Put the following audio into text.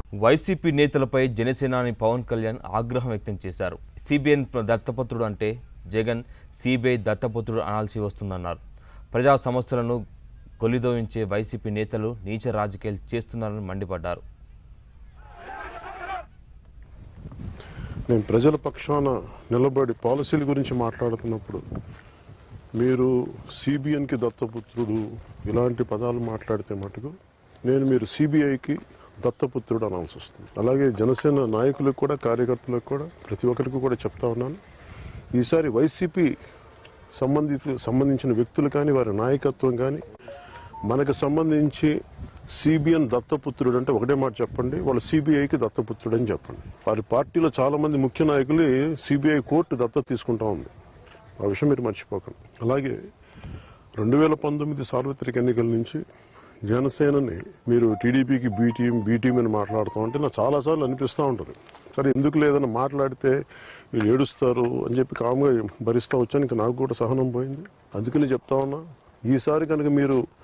YCP నేతలపై జనసేనాని పవన్ కళ్యాణ్ ఆగ్రహం వ్యక్తం చేశారు సిబిఎన్ దత్తపుత్రుడు అంటే జగన్ సిబిఐ దత్తపుత్రుడు అనాల్సి వస్తుందన్నారు ప్రజా సమస్యలను కొలిదోయించే వైసీపీ నేతలు నీచ రాజకీయాలు చేస్తున్నారని మండిపడ్డారు నేను ప్రజల పక్షాన నిలబడి పాలసీల గురించి మాట్లాడుతున్నప్పుడు మీరు సిబిఎన్కి దత్తపుత్రుడు ఇలాంటి పదాలు మాట్లాడితే మటుకు నేను మీరు సిబిఐకి దత్తపుత్రుడు అనాల్సి వస్తుంది అలాగే జనసేన నాయకులకు కూడా కార్యకర్తలకు కూడా ప్రతి ఒక్కరికి కూడా చెప్తా ఉన్నాను ఈసారి వైసీపీ సంబంధిత సంబంధించిన వ్యక్తులు కానీ వారి నాయకత్వం కానీ మనకు సంబంధించి సిబిఎన్ దత్తపుత్రుడు అంటే ఒకటే మాట చెప్పండి వాళ్ళు సిబిఐకి దత్తపుత్రుడు అని చెప్పండి వారి పార్టీలో చాలా మంది ముఖ్య నాయకులు సిబిఐ కోర్టు దత్తత తీసుకుంటా ఉంది ఆ విషయం మీరు మర్చిపోకండి అలాగే రెండు వేల పంతొమ్మిది సార్వత్రిక ఎన్నికల నుంచి జనసేనని మీరు టీడీపీకి బీ టీం బీ టీం అని మాట్లాడుతూ ఉంటే నాకు చాలాసార్లు అనిపిస్తూ ఉంటుంది సరే ఎందుకు లేదని మాట్లాడితే వీళ్ళు ఏడుస్తారు అని చెప్పి కామ్గా భరిస్తూ వచ్చాను ఇంకా నాకు కూడా సహనం పోయింది అందుకని చెప్తా ఉన్నా ఈసారి కనుక మీరు